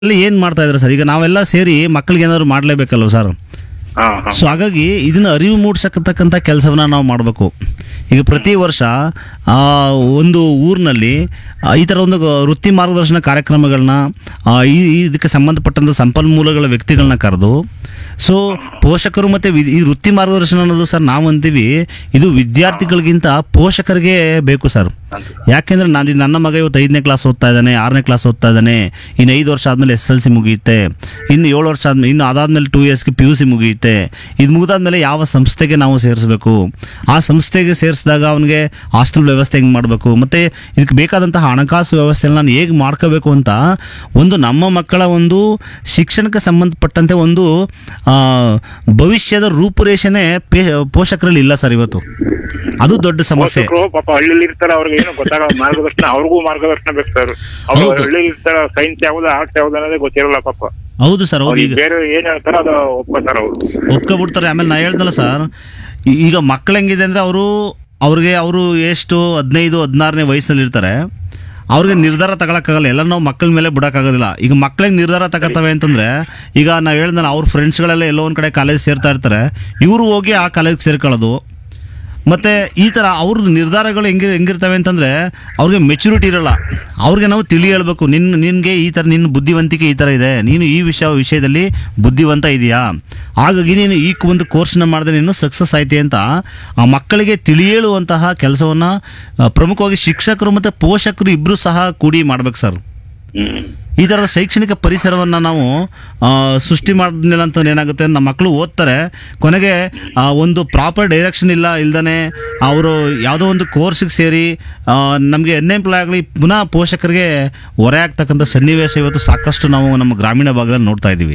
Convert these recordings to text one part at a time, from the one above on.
ಅಲ್ಲಿ ಏನು ಮಾಡ್ತಾ ಇದ್ದಾರೆ ಸರ್ ಈಗ ನಾವೆಲ್ಲ ಸೇರಿ ಮಕ್ಕಳಿಗೆ ಏನಾದ್ರು ಮಾಡಲೇಬೇಕಲ್ವ ಸರ್ ಹಾ ಹಾ ಸೊ ಹಾಗಾಗಿ ಇದನ್ನ ಅರಿವು ಮೂಡಿಸತಕ್ಕಂಥ ಕೆಲಸವನ್ನ ನಾವು ಮಾಡಬೇಕು ಈಗ ಪ್ರತಿ ವರ್ಷ ಆ, ಒಂದು ಊರಿನಲ್ಲಿ ಆ, ಈ ಥರ ಒಂದು ಗ- ವೃತ್ತಿ ಮಾರ್ಗದರ್ಶನ ಕಾರ್ಯಕ್ರಮಗಳನ್ನ ಆ, ಈ ಈ ಇದಕ್ಕೆ ಸಂಬಂಧಪಟ್ಟಂಥ ಸಂಪನ್ಮೂಲಗಳ ವ್ಯಕ್ತಿಗಳನ್ನ ಕರೆದು ಸೊ ಪೋಷಕರು ಮತ್ತು ವಿ- ಈ ವೃತ್ತಿ ಮಾರ್ಗದರ್ಶನ ಅನ್ನೋದು ಸರ್ ನಾವು ಅಂತೀವಿ ಇದು ವಿದ್ಯಾರ್ಥಿಗಳಿಗಿಂತ ಪೋಷಕರಿಗೆ ಬೇಕು ಸರ್ ಯಾಕೆಂದ್ರೆ ನಾನು ನನ್ನ ಮಗ ಇವತ್ತು ಐದನೇ ಕ್ಲಾಸ್ ಓದ್ತಾ ಇದ್ದಾನೆ ಆರನೇ ಕ್ಲಾಸ್ ಓದ್ತಾ ಇದ್ದಾನೆ ಇನ್ನು ಐದು ವರ್ಷ ಆದಮೇಲೆ ಎಸ್ ಎಲ್ ಸಿ ಮುಗಿಯುತ್ತೆ ಇನ್ನು ಏಳು ವರ್ಷ ಆದ್ಮೇಲೆ ಇನ್ನು ಅದಾದ್ಮೇಲೆ ಟೂ ಇಯರ್ಸ್ಗೆ ಪಿ ಯು ಸಿ ಮುಗಿಯುತ್ತೆ ಇದು ಮುಗಿದಾದ್ಮೇಲೆ ಯಾವ ಸಂಸ್ಥೆಗೆ ನಾವು ಸೇರಿಸಬೇಕು ಆ ಸಂಸ್ಥೆಗೆ ಸೇರಿಸಿದಾಗ ಅವನಿಗೆ ಹಾಸ್ಟೆಲ್ ವ್ಯವಸ್ಥೆ ಹೆಂಗೆ ಮಾಡಬೇಕು ಮತ್ತು ಇದಕ್ಕೆ ಬೇಕಾದಂತಹ ಹಣಕಾಸು ವ್ಯವಸ್ಥೆನ ನಾನು ಹೇಗೆ ಮಾಡ್ಕೋಬೇಕು ಅಂತ ಒಂದು ನಮ್ಮ ಮಕ್ಕಳ ಒಂದು ಶಿಕ್ಷಣಕ್ಕೆ ಸಂಬಂಧಪಟ್ಟಂತೆ ಒಂದು ಆ, ಭವಿಷ್ಯದ ರೂಪುರೇಷೆನೇ ಪೇ ಪೋಷಕರಲ್ಲಿ ಇಲ್ಲ ಸರ್ ಇವತ್ತು ಅದು ದೊಡ್ಡ ಸಮಸ್ಯೆ ಪೋಷಕರು ಪಾಪ ಹಳ್ಳಿಲಿ ಇರ್ತಾರ ಅವ್ರಿಗೆ ಏನು ಗೊತ್ತಾಗ ಮಾರ್ಗದರ್ಶನ ಅವ್ರಿಗೂ ಮಾರ್ಗದರ್ಶನ ಬೇಕು ಸರ್ ಅವ್ರು ಹೌದು. ಹಳ್ಳಿಲಿ ಇರ್ತಾರ ಸೈನ್ಸ್ ಯಾವ್ದು ಆರ್ಟ್ಸ್ ಯಾವ್ದು ಅನ್ನೋದೇ ಗೊತ್ತಿರಲ್ಲ ಪಾಪ ಹೌದು ಸರ್ ಹೌದು ಅವ್ರಿಗೆ ಈಗ ಬೇರೆ ಏನ್ ಹೇಳ್ತಾರ ಅದು ಒಪ್ಕೋತಾರ ಅವ್ರು ಒಪ್ಕೊಬಿಡ್ತಾರೆ ಆಮೇಲೆ ನಾ ಹೇಳ್ದಲ್ಲ ಸರ್ ಈ- ಈಗ ಮಕ್ಳು ಹೆಂಗಿದೆ ಅಂದರೆ ಅವರು ಅವ್ರಿಗೆ ಅವರು ಎಷ್ಟು ಹದಿನೈದು ಹದಿನಾರನೇ ವಯಸ್ಸಲ್ಲಿ ಇರ್ತಾರೆ ಅವ್ರಿಗೆ ನಿರ್ಧಾರ ತಗೊಳಕ್ಕಾಗಲ್ಲ ಎಲ್ಲ ನಾವು ಮಕ್ಕಳ ಮೇಲೆ ಬಿಡೋಕ್ಕಾಗೋದಿಲ್ಲ ಈಗ ಮಕ್ಳಿಗೆ ನಿರ್ಧಾರ ತಗೋತವೆ ಅಂತಂದ್ರೆ ಈಗ ನಾವು ಹೇಳ್ದಲ್ಲ ಅವ್ರ ಫ್ರೆಂಡ್ಸ್ಗಳೆಲ್ಲ ಎಲ್ಲೋ ಒಂದು ಕಡೆ ಕಾಲೇಜ್ ಸೇರ್ತಾ ಇರ್ತಾರೆ ಇವರು ಹೋಗಿ ಆ ಕಾಲೇಜ್ಗೆ ಸೇರ್ಕೊಳ್ಳೋದು ಮತ್ತು ಈ ಥರ ಅವ್ರದ್ದು ನಿರ್ಧಾರಗಳು ಹೆಂಗೆ ಹೆಂಗಿರ್ತವೆ ಅಂತಂದರೆ ಅವ್ರಿಗೆ ಮೆಚುರಿಟಿ ಇರಲ್ಲ ಅವ್ರಿಗೆ ನಾವು ತಿಳಿ ಹೇಳ್ಬೇಕು ನಿನ್ನ ನಿನಗೆ ಈ ಥರ ನಿನ್ನ ಬುದ್ಧಿವಂತಿಕೆ ಈ ಥರ ಇದೆ ನೀನು ಈ ವಿಷಯ ವಿಷಯದಲ್ಲಿ ಬುದ್ಧಿವಂತ ಇದೆಯಾ ಹಾಗಾಗಿ ನೀನು ಈ ಒಂದು ಕೋರ್ಸ್ನ ಮಾಡಿದ್ರೆ ನೀನು ಸಕ್ಸಸ್ ಆಯ್ತಿ ಅಂತ ಆ ಮಕ್ಕಳಿಗೆ ತಿಳಿ ಹೇಳುವಂತಹ ಕೆಲಸವನ್ನು ಪ್ರಮುಖವಾಗಿ ಶಿಕ್ಷಕರು ಮತ್ತು ಪೋಷಕರು ಇಬ್ಬರು ಸಹ ಕೂಡಿ ಮಾಡ್ಬೇಕು ಸರ್ ಹ್ಮ್ ಈ ಥರದ ಶೈಕ್ಷಣಿಕ ಪರಿಸರವನ್ನು ನಾವು ಆ, ಸೃಷ್ಟಿ ಮಾಡಿದ್ಮೇಲೆ ಅಂತ ಏನಾಗುತ್ತೆ ನಮ್ಮ ಮಕ್ಕಳು ಓದ್ತಾರೆ ಕೊನೆಗೆ ಆ, ಒಂದು ಪ್ರಾಪರ್ ಡೈರೆಕ್ಷನ್ ಇಲ್ಲ ಇಲ್ದೇ ಅವರು ಯಾವುದೋ ಒಂದು ಕೋರ್ಸಿಗೆ ಸೇರಿ ನಮಗೆ ಅನ್ಎಂಪ್ಲಾಯ್ ಆಗಲಿ ಪುನಃ ಪೋಷಕರಿಗೆ ಹೊರೆ ಆಗ್ತಕ್ಕಂಥ ಸನ್ನಿವೇಶ ಇವತ್ತು ಸಾಕಷ್ಟು ನಾವು ನಮ್ಮ ಗ್ರಾಮೀಣ ಭಾಗದಲ್ಲಿ ನೋಡ್ತಾ ಇದ್ದೀವಿ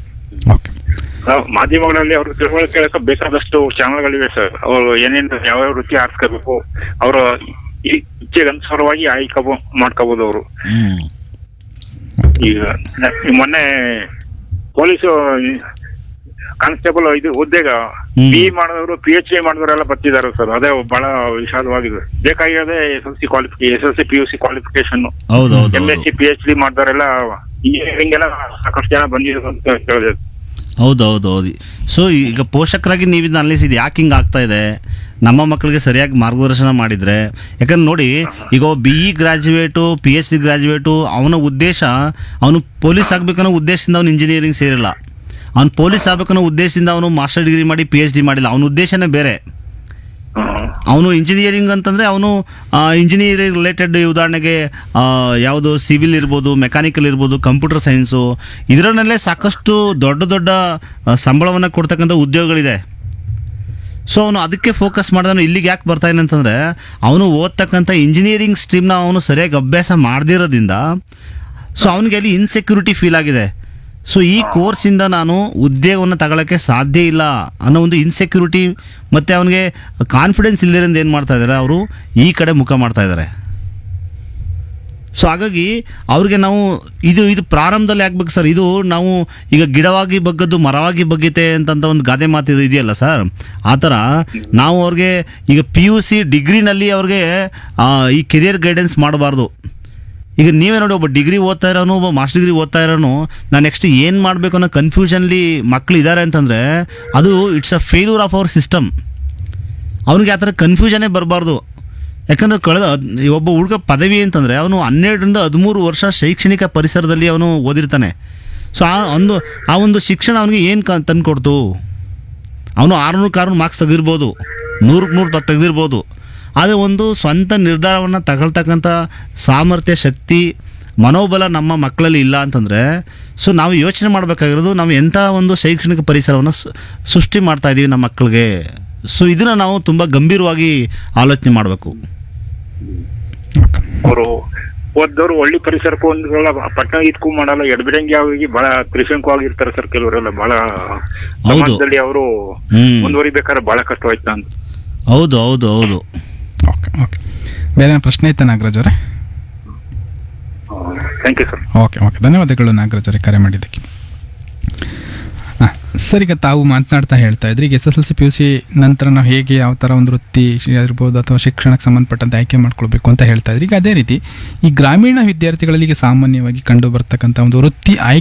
ಓಕೆ ನಾವು ಮಾಧ್ಯಮಗಳಲ್ಲಿ ಅವ್ರಿಗೆ ತಿಳುವಳಿಕೆ ಕೇಳಕ್ಕೆ ಬೇಕಾದಷ್ಟು ಚಾನಲ್ಗಳಿವೆ ಸರ್ ಅವರು ಏನೇನು ಯಾವ್ಯಾವ ವೃತ್ತಿ ಆರಿಸ್ಕೋಬೇಕು ಅವರ ಇಚ್ಛೆಗೆ ಅನುಸಾರವಾಗಿ ಆಯ್ಕೆ ಮಾಡ್ಕೋಬಹುದು ಅವರು ಈಗ ನ- ಈ ಮೊನ್ನೆ ಪೊಲೀಸು ಕಾನ್ಸ್ಟೇಬಲ್ ಇದು ಹುದ್ದೆಗ ಹ್ಮ್. ಬಿ ಮಾಡಿದವರು ಪಿ ಎಚ್ ಡಿ ಮಾಡಿದವರೆಲ್ಲ ಬರ್ತಿದ್ದಾರೆ ಸರ್ ಅದೇ ಬಹಳ ವಿಶಾಲವಾಗಿದೆ ಬೇಕಾಗಿರೋದೇ S L C qualification S L C P U C qualification ಹೌದು ಹೌದು M S C P H D ಮಾಡಿದವರೆಲ್ಲ ಇಂಜಿನಿಯರಿಂಗ್ ಎಲ್ಲ ಸಾಕಷ್ಟು ಜನ ಬಂದಿದ್ರು ಅಂತ ಕೇಳಿದೆ ಹೌದು ಹೌದು ಹೌದು ಸೊ ಈಗ ಪೋಷಕರಾಗಿ ನೀವು ಇದನ್ನ ಅನಲಿಸಿದ್ದು ಯಾಕೆ ಹಿಂಗೆ ಆಗ್ತಾ ಇದೆ ನಮ್ಮ ಮಕ್ಕಳಿಗೆ ಸರಿಯಾಗಿ ಮಾರ್ಗದರ್ಶನ ಮಾಡಿದರೆ ಯಾಕಂದ್ರೆ ನೋಡಿ ಈಗ B E graduate P H D graduate ಅವನ ಉದ್ದೇಶ ಅವನು ಪೊಲೀಸ್ ಆಗಬೇಕನ್ನೋ ಉದ್ದೇಶದಿಂದ ಅವನು ಇಂಜಿನಿಯರಿಂಗ್ ಸೇರಿಲ್ಲ ಅವ್ನು ಪೊಲೀಸ್ ಆಗಬೇಕನ್ನೋ ಉದ್ದೇಶದಿಂದ ಅವನು ಮಾಸ್ಟರ್ ಡಿಗ್ರಿ ಮಾಡಿ ಪಿ ಎಚ್ ಡಿ ಮಾಡಿಲ್ಲ ಅವನ ಉದ್ದೇಶನೇ ಬೇರೆ ಹ್ಮ್. ಅವನು ಇಂಜಿನಿಯರಿಂಗ್ ಅಂತಂದರೆ ಅವನು ಇಂಜಿನಿಯರಿಂಗ್ ರಿಲೇಟೆಡ್ ಉದಾಹರಣೆಗೆ ಆ, ಯಾವುದು ಸಿವಿಲ್ ಇರ್ಬೋದು ಮೆಕ್ಯಾನಿಕಲ್ ಇರ್ಬೋದು ಕಂಪ್ಯೂಟರ್ ಸೈನ್ಸು ಇದರಲ್ಲೇ ಸಾಕಷ್ಟು ದೊಡ್ಡ ದೊಡ್ಡ ಸಂಬಳವನ್ನು ಕೊಡ್ತಕ್ಕಂಥ ಉದ್ಯೋಗಗಳಿದೆ ಸೊ ಅವನು ಅದಕ್ಕೆ ಫೋಕಸ್ ಮಾಡಿದವನು ಇಲ್ಲಿಗೆ ಯಾಕೆ ಬರ್ತಾಯಿಲ್ಲ ಅಂತಂದರೆ ಅವನು ಓದ್ತಕ್ಕಂಥ ಇಂಜಿನಿಯರಿಂಗ್ ಸ್ಟ್ರೀಮ್ನ ಅವನು ಸರಿಯಾಗಿ ಅಭ್ಯಾಸ ಮಾಡದಿರೋದ್ರಿಂದ ಸೊ ಅವನಿಗೆ ಅಲ್ಲಿ ಇನ್ಸೆಕ್ಯೂರಿಟಿ ಫೀಲ್ ಆಗಿದೆ ಸೊ ಈ ಕೋರ್ಸಿಂದ ನಾನು ಉದ್ಯೋಗವನ್ನು ತಗೊಳ್ಳೋಕ್ಕೆ ಸಾಧ್ಯ ಇಲ್ಲ ಅನ್ನೋ ಒಂದು ಇನ್ಸೆಕ್ಯೂರಿಟಿ ಮತ್ತು ಅವನಿಗೆ ಕಾನ್ಫಿಡೆನ್ಸ್ ಇಲ್ಲದಿರೋದು ಏನು ಮಾಡ್ತಾ ಇದ್ದಾರೆ ಅವರು ಈ ಕಡೆ ಮುಖ ಮಾಡ್ತಾ ಇದ್ದಾರೆ ಸೊ ಹಾಗಾಗಿ ಅವ್ರಿಗೆ ನಾವು ಇದು ಇದು ಪ್ರಾರಂಭದಲ್ಲಿ ಆಗ್ಬೇಕು ಸರ್ ಇದು ನಾವು ಈಗ ಗಿಡವಾಗಿ ಬಗ್ಗದ್ದು ಮರವಾಗಿ ಬಗ್ಗೀತೆ ಅಂತಂತ ಒಂದು ಗಾದೆ ಮಾತು ಇದು ಇದೆಯಲ್ಲ ಸರ್ ಆ ಥರ ನಾವು ಅವ್ರಿಗೆ ಈಗ ಪಿ ಯು ಸಿ ಡಿಗ್ರಿನಲ್ಲಿ ಅವ್ರಿಗೆ ಆ, ಈ ಕೆರಿಯರ್ ಗೈಡೆನ್ಸ್ ಮಾಡಬಾರ್ದು ಈಗ ನೀವೇ ನೋಡಿ ಒಬ್ಬ ಡಿಗ್ರಿ ಓದ್ತಾ ಇರೋನು ಒಬ್ಬ ಮಾಸ್ಟರ್ ಡಿಗ್ರಿ ಓದ್ತಾ ಇರೋನು ನಾನು ನೆಕ್ಸ್ಟ್ ಏನು ಮಾಡಬೇಕು ಅನ್ನೋ ಕನ್ಫ್ಯೂಷನ್ಲಿ ಮಕ್ಳು ಇದ್ದಾರೆ ಅಂತಂದರೆ ಅದು it's a failure of our system ಅವನಿಗೆ ಆ ಥರ ಕನ್ಫ್ಯೂಷನ್ನೇ ಬರಬಾರ್ದು ಯಾಕಂದ್ರೆ ಕಳೆದ ಹದ್- ಒಬ್ಬ ಹುಡುಗ ಪದವಿ ಅಂತಂದರೆ ಅವನು ಹನ್ನೆರಡರಿಂದ ಹದಿಮೂರು ವರ್ಷ ಶೈಕ್ಷಣಿಕ ಪರಿಸರದಲ್ಲಿ ಅವನು ಓದಿರ್ತಾನೆ ಸೊ ಆ ಒಂದು ಆ ಒಂದು ಶಿಕ್ಷಣ ಅವನಿಗೆ ಏನು ಕ ತಂದು ಕೊಡ್ತು ಅವನು ಆರುನೂರಕ್ಕೆ ಆರುನೂರು ಮಾರ್ಕ್ಸ್ ತೆಗೆದಿರ್ಬೋದು ನೂರಕ್ಕೆ ನೂರು ತೆಗೆದಿರ್ಬೋದು ಆದರೆ ಒಂದು ಸ್ವಂತ ನಿರ್ಧಾರವನ್ನು ತಗೊಳ್ತಕ್ಕಂಥ ಸಾಮರ್ಥ್ಯ ಶಕ್ತಿ ಮನೋಬಲ ನಮ್ಮ ಮಕ್ಕಳಲ್ಲಿ ಇಲ್ಲ ಅಂತಂದರೆ ಸೊ ನಾವು ಯೋಚನೆ ಮಾಡಬೇಕಾಗಿರೋದು ನಾವು ಎಂಥ ಒಂದು ಶೈಕ್ಷಣಿಕ ಪರಿಸರವನ್ನು ಸ- ಸೃಷ್ಟಿ ಮಾಡ್ತಾ ಇದ್ದೀವಿ ನಮ್ಮ ಮಕ್ಕಳಿಗೆ ಸೊ ಇದನ್ನು ನಾವು ತುಂಬ ಗಂಭೀರವಾಗಿ ಆಲೋಚನೆ ಮಾಡಬೇಕು ಅವರು ಓದ್ದವ್ರು ಒಳ್ಳೆ ಪರಿಸರಕ್ಕೂ ಒಂದ್ರಲ್ಲ ಪಟ್ಟಣ ಇದಕ್ಕೂ ಮಾಡಲ್ಲ ಎಡಬಿಡಂಗಿ ಆಗಿ ಬಹಳ ತ್ರಿಶಂಕವಾಗಿರ್ತಾರೆ ಸರ್ ಕೆಲವರೆಲ್ಲ ಬಹಳ ಸಮಾಜದಲ್ಲಿ ಅವರು ಹ್ಮ್. ಮುಂದುವರಿಬೇಕಾದ್ರೆ ಬಹಳ ಕಷ್ಟವಾಯ್ತು ಅಂತ ಹೌದು ಹೌದು ಹೌದು ಓಕೆ ಓಕೆ ಬೇರೆ ಏನಾದ್ರು ಪ್ರಶ್ನೆ ಐತೆ ನಾಗರಾಜ್ ಅವರೇ thank you sir okay okay ಧನ್ಯವಾದಗಳು ನಾಗರಾಜ್ ಅವರೇ ಕರೆ ಮಾಡಿದ್ದಕ್ಕೆ ಹಾಂ ಸರ್ ಈಗ ತಾವು ಮಾತನಾಡ್ತಾ ಹೇಳ್ತಾ ಇದ್ರಿ ಈಗ S S L C P U C ನಂತರ ನಾವು ಹೇಗೆ ಯಾವ ಥರ ಒಂದು ವೃತ್ತಿ ಶಿ- ಇರ್ಬೋದು ಅಥವಾ ಶಿಕ್ಷಣಕ್ಕೆ ಸಂಬಂಧಪಟ್ಟಂತೆ ಆಯ್ಕೆ ಮಾಡ್ಕೊಳ್ಬೇಕು ಅಂತ ಹೇಳ್ತಾ ಇದ್ರಿ ಈಗ ಅದೇ ರೀತಿ ಈ ಗ್ರಾಮೀಣ ವಿದ್ಯಾರ್ಥಿಗಳಿಗೆ ಸಾಮಾನ್ಯವಾಗಿ ಕಂಡು ಬರ್ತಕ್ಕಂಥ ಒಂದು ವೃತ್ತಿ ಆಯ್ಕೆ